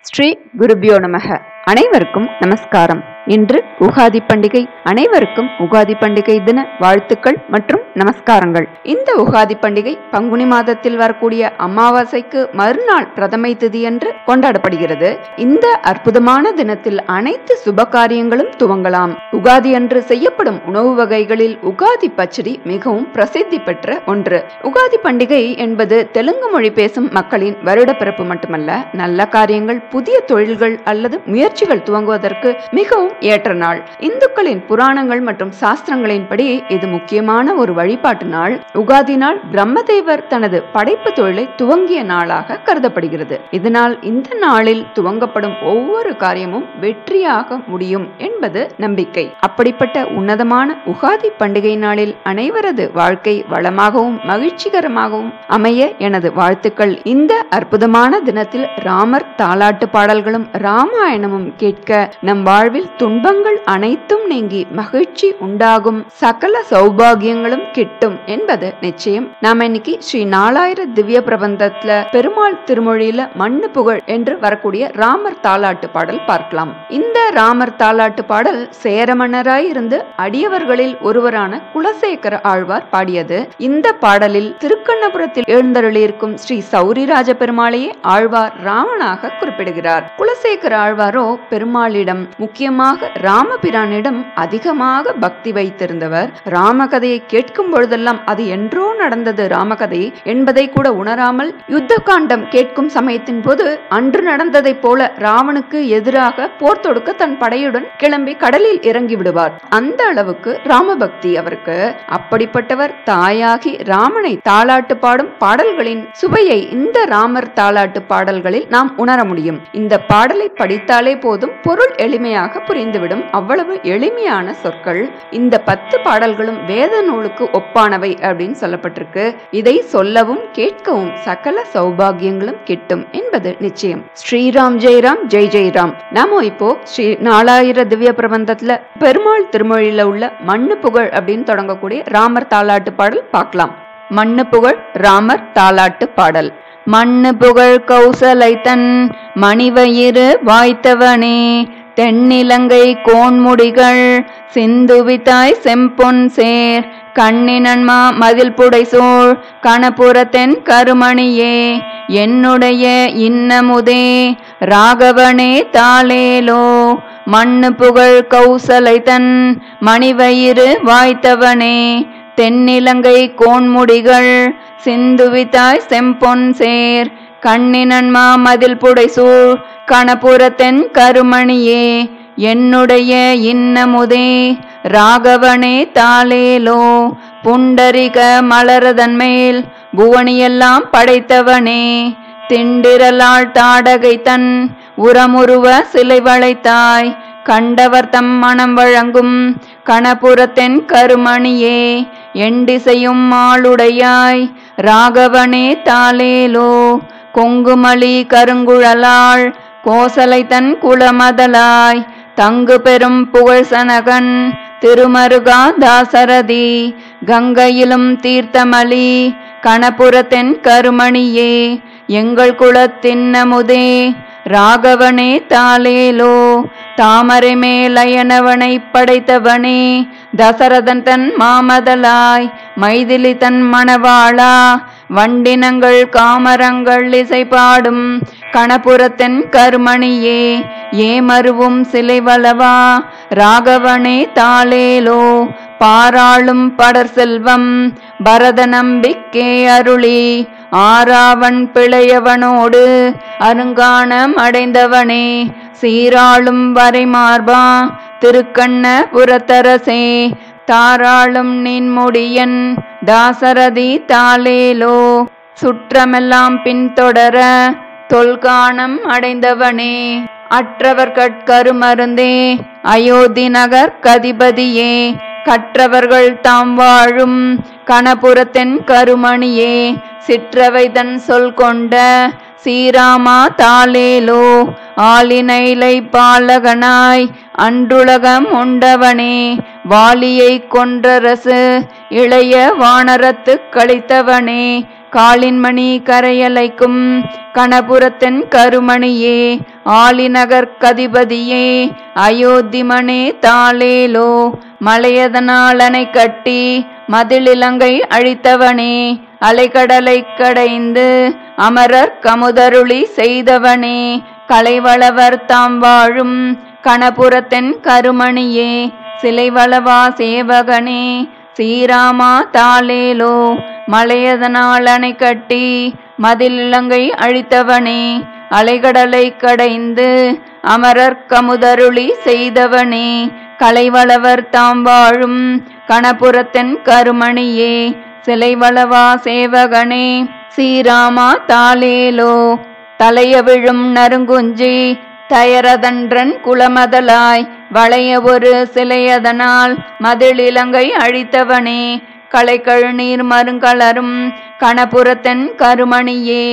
ஸ்ரீ குருபியோ நமக அனைவருக்கும் நமஸ்காரம் இன்று உகாதி பண்டிகை அனைவருக்கும் உகாதி பண்டிகை தின வாழ்த்துக்கள் மற்றும் நமஸ்காரங்கள் இந்த உகாதி பண்டிகை பங்குனி மாதத்தில் வரக்கூடிய அமாவாசைக்கு மறுநாள் பிரதமை திதி என்று கொண்டாடப்படுகிறது இந்த அற்புதமான தினத்தில் அனைத்து சுப காரியங்களும் துவங்கலாம் உகாதி அன்று செய்யப்படும் உணவு வகைகளில் உகாதி பச்சடி மிகவும் பிரசித்தி பெற்ற ஒன்று உகாதி பண்டிகை என்பது தெலுங்கு மொழி பேசும் மக்களின் வருடப்பிறப்பு மட்டுமல்ல நல்ல காரியங்கள் புதிய தொழில்கள் அல்லது முயற்சிகள் துவங்குவதற்கு மிகவும் ஏற்ற நாள் இந்துக்களின் புராணங்கள் மற்றும் சாஸ்திரங்களின்படி இது முக்கியமான ஒரு வழிபாட்டு நாள் உகாதி நாள் பிரம்மதேவர் தனது படைப்பு தொழிலை துவங்கிய நாளாக கருதப்படுகிறது இதனால் இந்த நாளில் துவங்கப்படும் ஒவ்வொரு காரியமும் வெற்றியாக முடியும் என்பது நம்பிக்கை அப்படிப்பட்ட உன்னதமான உகாதி பண்டிகை நாளில் அனைவரது வாழ்க்கை வளமாகவும் மகிழ்ச்சிகரமாகவும் அமைய எனது வாழ்த்துக்கள் இந்த அற்புதமான தினத்தில் ராமர் தாலாட்டு பாடல்களும் ராமாயணமும் கேட்க நம் வாழ்வில் துன்பங்கள் அனைத்தும் நீங்கி மகிழ்ச்சி உண்டாகும் சகல சௌபாகியங்களும் கிட்டும் என்பது நிச்சயம் நாம இன்னைக்கு ஸ்ரீ நாலாயிர திவ்ய பிரபந்தத்துல பெருமாள் திருமொழியில மண்ணு புகழ் என்று வரக்கூடிய ராமர் தாலாட்டு பாடல் பார்க்கலாம் இந்த ராமர் தாலாட்டு பாடல் சேர மன்னராய் இருந்து அடியவர்களில் ஒருவரான குலசேகர ஆழ்வார் பாடியது இந்த பாடலில் திருக்கண்ணபுரத்தில் எழுந்தருளியிருக்கும் ஸ்ரீ சௌரிராஜ பெருமாளையே ஆழ்வார் ராமனாக குறிப்பிடுகிறார் குலசேகர ஆழ்வாரோ பெருமாளிடம் முக்கியமாக ராமபிரானிடம் அதிகமாக பக்தி வைத்திருந்தவர் ராமகதையை கேட்கும் பொழுதெல்லாம் அது என்றோ நடந்தது ராமகதை என்பதை கூட உணராமல் யுத்த காண்டம் கேட்கும் சமயத்தின் போது அன்று நடந்ததைப் போல ராவனுக்கு எதிராக போர் தொடுக்க தன் படையுடன் கிளம்பி கடலில் இறங்கி விடுவார் அந்த அளவுக்கு ராமபக்தி அவருக்கு அப்படிப்பட்டவர் தாயாகி ராமனை தாளாட்டு பாடும் பாடல்களின் சுவையை இந்த ராமர் தாளாட்டு பாடல்களில் நாம் உணர முடியும் இந்த பாடலை படித்தாலே போதும் பொருள் எளிமையாக புரிந்துவிடும் அவ்வளவு எளிமையான சொற்கள் இந்த பத்து பாடல்களும் வேத நூலுக்கு ஒப்பானவை அப்படின்னு சொல்லப்பட்டிருக்கு இதை சொல்லவும் கேட்கவும் சகல சௌபாகியங்களும் கிட்டும் என்பது நிச்சயம் ஸ்ரீராம் ஜெயராம் ஜெய் ஜெயராம் நாம இப்போ ஸ்ரீ நாலாயிர திவ்ய பிரபந்தத்துல பெருமாள் திருமொழியில உள்ள மண்ணு புகழ் அப்படின்னு தொடங்கக்கூடிய ராமர் தாலாட்டு பாடல் பார்க்கலாம் மண்ணு புகழ் ராமர் தாலாட்டு பாடல் மண்ணு புகழ் கௌசலை தன் மணிவயிறு வாய்த்தவனே தென்னிலங்கை கோன்முடிகள் சிந்துவித்தாய் செம்பொன் சேர் கண்ணினன்மா மதில் புடைசூழ் கணபுரத்தென் கருமணியே என்னுடைய இன்னமுதே ராகவனே தாளேலோ மண்ணு புகழ் கௌசலை தன் மணிவயிறு வாய்த்தவனே தென்னிலங்கை கோன்முடிகள் சிந்துவித்தாய் செம்பொன் சேர் கண்ணினன்மா மதில் புடைசூழ் கணபுரத்தென் கருமணியே என்னுடைய இன்னமுதே ராகவனே தாளேலோ புண்டரிக மலரதன் மேல் புவனியெல்லாம் படைத்தவனே திண்டிரலாள் தாடகை தன் உரமுருவ சிலை வளைத்தாய் கண்டவர் தம் மனம் வழங்கும் கணபுரத்தென் கருமணியே எண்டிசையும் ஆளுடையாய் ராகவனே தாளேலோ கொங்குமலி கருங்குழலாள் கோசலை தன் குளமதலாய் தங்கு பெரும் புகழ் சனகன் திருமருகா தாசரதி கங்கையிலும் தீர்த்தமலி கணபுரத்தென் கருமணியே எங்கள் குலத்தின்னமுதே ராகவனே தாளேலோ தாமரை மேலயனவனை படைத்தவனே தசரதன் தன் மாமதலாய் மைதிலி தன் மணவாளா வண்டினங்கள் காமரங்கள் இசை பாடும் கணபுரத்தன் கருமணியே ஏமருவும் சிலை வளவா ராகவனே தாளேலோ பாராளும் படர் செல்வம் பரத நம்பிக்கே அருளி ஆறாவன் பிழையவனோடு அருங்காணம் அடைந்தவனே சீராளும் வரை மார்பா திருக்கண்ண புறத்தரசே தாராளும் நின்முடியன் தாசரதி தாளேலோ சுற்றமெல்லாம் பின்தொடர தொல்காணம் அடைந்தவனே அற்றவர் கட்கருமருந்தே அயோத்தி நகர் கதிபதியே கற்றவர்கள் தாம் வாழும் கணபுரத்தென் கருமணியே சிற்றவை தன் சொல் கொண்ட சீராமா தாளேலோ ஆலினைலை பாலகனாய் அன்றுலகம் உண்டவனே வாலியை கொன்றரசு இளைய வானரத்து கழித்தவனே காளின்மணி கரையலைக்கும் கணபுரத்தன் கருமணியே ஆலிநகர் கதிபதியே அயோத்திமனே தாளேலோ மலையதனாலனை கட்டி மதிலிலங்கை அழித்தவனே அலைக்கடலை கடைந்து அமரர் கமுதருளி செய்தவனே கலைவளவர் தாம் வாழும் கணபுரத்தன் கருமணியே சிலைவளவா சேவகனே ஸ்ரீராமா தாளேலோ மலையதனால் அணை கட்டி மதில் இலங்கை அழித்தவனே அலைகடலை கடைந்து அமரர் கமுதருளி செய்தவனே கலைவளவர் தாம் வாழும் கணபுரத்தன் கருமணியே சிலைவளவா சேவகனே ஸ்ரீராமா தாளேலோ தலைய விழும் நறுங்குஞ்சி தயரதன்றன் குலமதலாய் வளைய ஒரு சிலையதனால் மதிலிலங்கை அழித்தவனே களைக்கழுநீர் மருங்கலரும் கணபுரத்தன் கருமணியே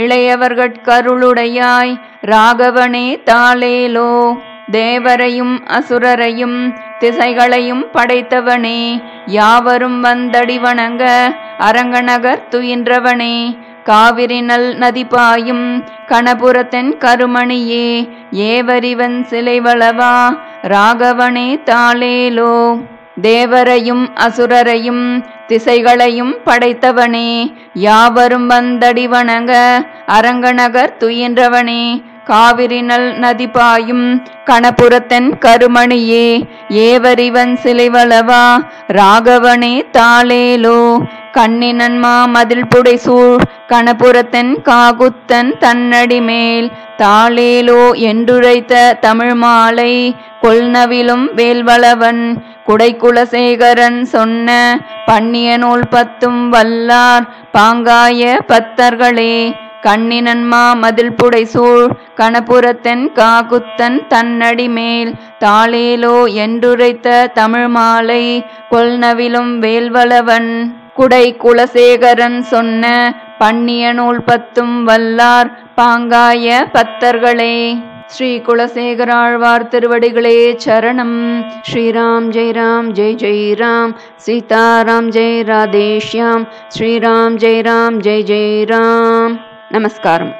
இளையவர்கட்கருளுடையாய் ராகவனே தாளேலோ தேவரையும் அசுரரையும் திசைகளையும் படைத்தவனே யாவரும் வந்தடி வணங்க அரங்கநகர் துயின்றவனே காவிரி நல் நதி பாயும் கணபுரத்தன் கருமணியே ஏவரிவன் சிலைவளவா ராகவனே தாளேலோ தேவரையும் அசுரரையும் திசைகளையும் படைத்தவனே யாவரும் வந்தடி வணங்க அரங்கநகர் துயின்றவனே காவிரி நல் நதி பாயும் கணபுரத்தன் கருமணியே ஏவரிவன் சிலைவளவா ராகவனே தாளேலோ கண்ணினன்மா மதில் புடைசூழ் கணபுரத்தன் காகுத்தன் தன்னடி மேல் தாளேலோ என்றுரைத்த தமிழ் மாலை கொல்நவிலும் வேல்வளவன் குடைக்குலசேகரன் சொன்ன பண்ணிய நூல் பத்தும் வல்லார் பாங்காய பத்தர்களே கண்ணினன்மா மதில் புடைசூழ் கணபுரத்தன் காகுத்தன் தன்னடி மேல் தாளேலோ என்றுரைத்த தமிழ் மாலை கொல்நவிலும் வேல்வளவன் குடை குலசேகரன் சொன்ன பண்ணிய நூல் பத்தும் வல்லார் பாங்காய பத்தர்களே ஸ்ரீ குலசேகராழ்வார் திருவடிகளே சரணம் ஸ்ரீராம் ஜெய் ராம் ஜெய் ஜெய் ராம் சீதாராம் ஜெய் ராதேஷ்யாம் ஸ்ரீராம் ஜெய் ராம் ஜெய் ஜெய் ராம் நமஸ்காரம்